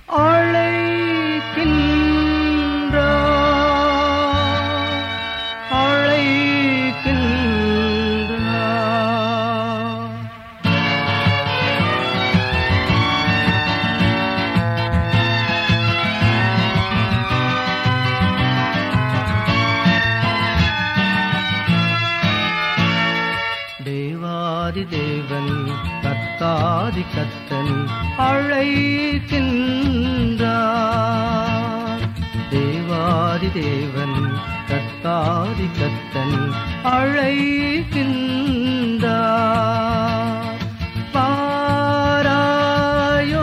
அழைக்கின்றார் அழைக்கின்றார் தேவாதி தேவன் கத்தாதி கத்தன் அழைக்கின்றார் தேவாதி தேவன் கத்தாதி கத்தன் அழைக்கின்றார் பாராயோ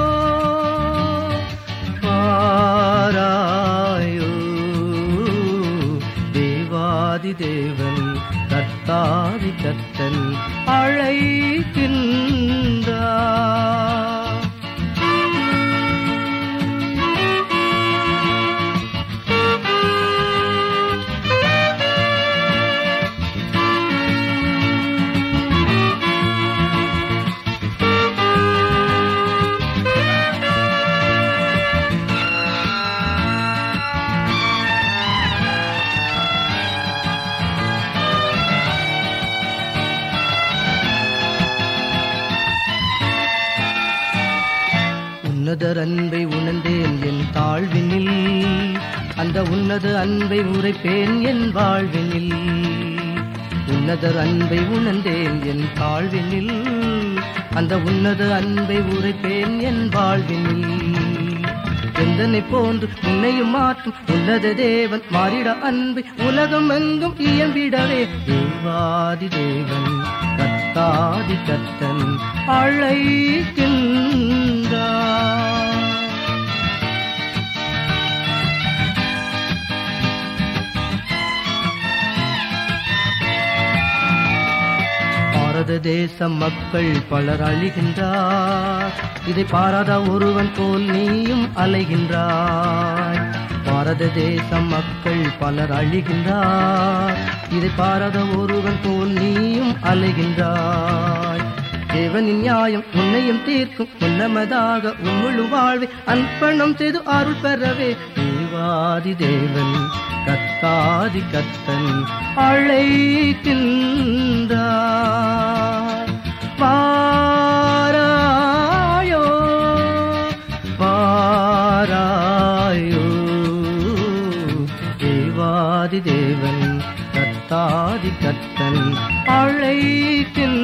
பாராயோ தேவாதி தேவன் கத்தாதி கத்தன் அழைக்கின்றார் உன்னதர் அன்பை உணர்ந்தேன் என் தாழ்வினில் அந்த உன்னத அன்பை உரைப்பேன் என் வாழ்வினில் உன்னதர் அன்பை உணர்ந்தேன் என் தாழ்வினில் அந்த உன்னத அன்பை உரைப்பேன் என் வாழ்வினில் எந்தனை போன்று உன்னையும் மாற்றும் உன்னத தேவன் மாறிட அன்பை உலகம் எங்கும் இயம்பிடவே தேவாதி தேவன் கத்தாதி கத்தன் அழைக்கின்றார் பாரத தேச மக்கள் பலர் அழிகின்றார் இதை பாராத ஒருவன் போல் நீயும் அலைகின்றாய் பாரத தேச மக்கள் பலர் அழிகின்றார் இதை பாராத ஒருவன் போல் நீயும் அலைகின்றாய் தேவனின் நியாயம் உன்னையும் தீர்க்கும் உன்னமதாக உன் முழு வாழ்வை அர்ப்பணம் செய்து அருள் பெறவே தேவாதி தேவன் கத்தாதி கத்தன் அழைக்கின்றார் பாராயோ பாராயோ தேவாதி தேவன் கத்தாதி கத்தன் அழைக்கின்றார்